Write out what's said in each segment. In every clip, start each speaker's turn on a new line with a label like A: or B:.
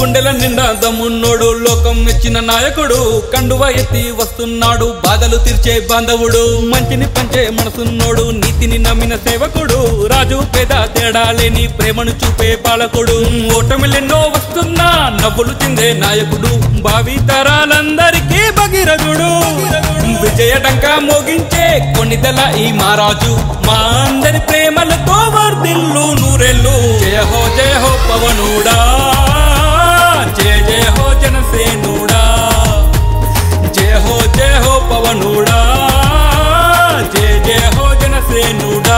A: గుండెల నిండా దమ్మున్నోడు లోకం మెచ్చిన నాయకుడు కండువ ఎత్తి వస్తున్నాడు బాధలు తీర్చే బాంధవుడు మంచిని పంచే మనసున్నోడు నీతిని నమ్మిన సేవకుడు రాజు పేద తేడా లేని ప్రేమను చూపే పాలకుడు ఓటమిలెన్నో వస్తున్నా నవ్వులు చిందే నాయకుడు భావి తరాలందరికీ భగీరథుడు విజయటంక మోగించే కొన్నిదల ఈ మహారాజు మా అందరి ప్రేమలతో వర్దిల్లు నూరెల్లు జయ హో జయ హో పవనుడా జయ జయ హో జనసేనుడా జయ హో జయ హో పవనుడా జయ జయ హో జనసేనుడా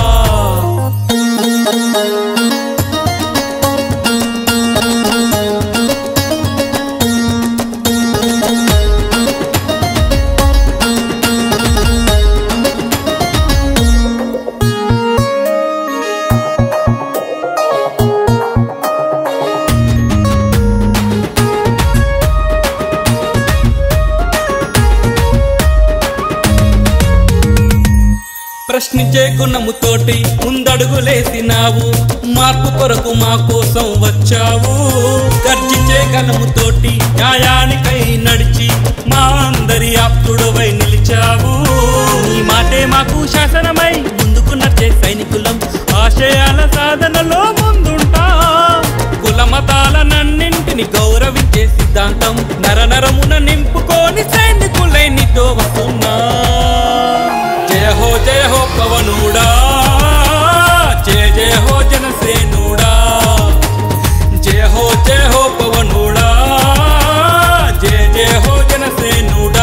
A: ప్రశ్నించే గుణముతోటి ముందడుగులేసినావు మార్పు కొరకు మా కోసం వచ్చావు గర్జించే గణముతోటి న్యాయానికై నడిచి మా అందరి ఆప్తుడవై నిలిచావు ఈ మాటే మాకు శాసనమై ముందుకు నడిచే సైనికులం ఆశయాల సాధనలో ముందుంటా కుల మతాలనన్నింటిని గౌరవించే సిద్ధాంతం నరనరమున నింపుకొని సైనికులై నీతో వస్తున్నా జయ హో జయ హో పవనుడా జయ జయ హో జనసేనుడా జయ హో జయ హో పవనుడా జయ జయ హో జనసేనుడా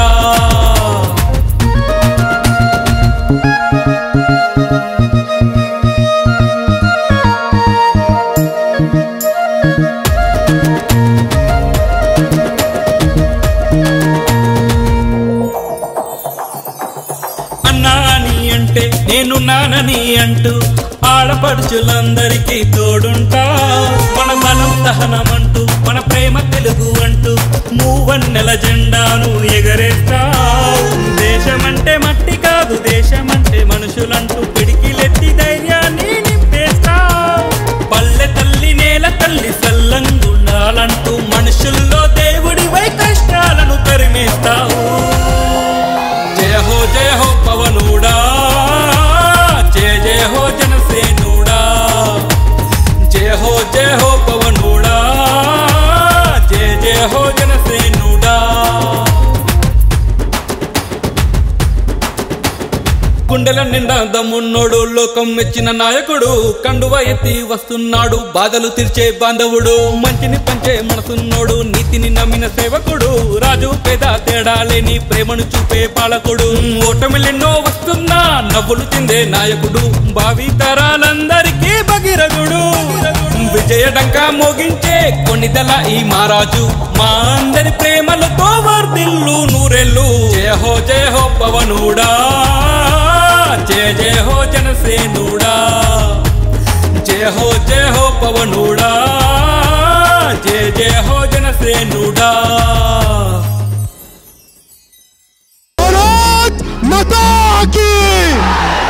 A: అన్నా అని అంటే నేను నానని అంటూ ఆడపడుచులందరికీ తోడుంటా మన బలం దహనమంటూ మన ప్రేమ తెలుగు అంటూ మూవన్నెల జెండాను ఎగరేస్తా దేశమంటే మట్టి కాదు దేశమంటే మనుషులంటూ పిడికిలెత్తి ధైర్యాన్ని నింపేస్తా పల్లె తల్లి నేల తల్లి సల్లంగుండాలంటూ మనుషుల్లో దేవుడివై కష్టాలను తరిమేస్తావు జయ హో జయ హో పవనుడా జయ జయ హో జనసేనుడా జయ హో జయ హో పవనుడా జయ జయ హో జనసేనుడా గుండెల నిండా దమ్మున్నోడు లోకం మెచ్చిన నాయకుడు కండువ ఎత్తి వస్తున్నాడు బాధలు తీర్చే బాంధవుడు మంచిని పంచే మనసున్నోడు నీతిని నమ్మిన సేవకుడు రాజు పేద తేడా లేని ప్రేమను చూపే పాలకుడు ఓటమిలెన్నో వస్తున్నా నవ్వులు చిందే నాయకుడు భావి తరాలందరికీ భగీరథుడు విజయడంక మోగించే కొన్నిదల ఈ మహారాజు మా అందరి ప్రేమలతో వర్దిల్లు నూరెల్లు జయ హో జయ హో పవనుడా జయ జయ హో జనసేనుడా జయ హో జయ హో పవనుడా జయ జయ హో జనసేనుడా
B: भारत माता की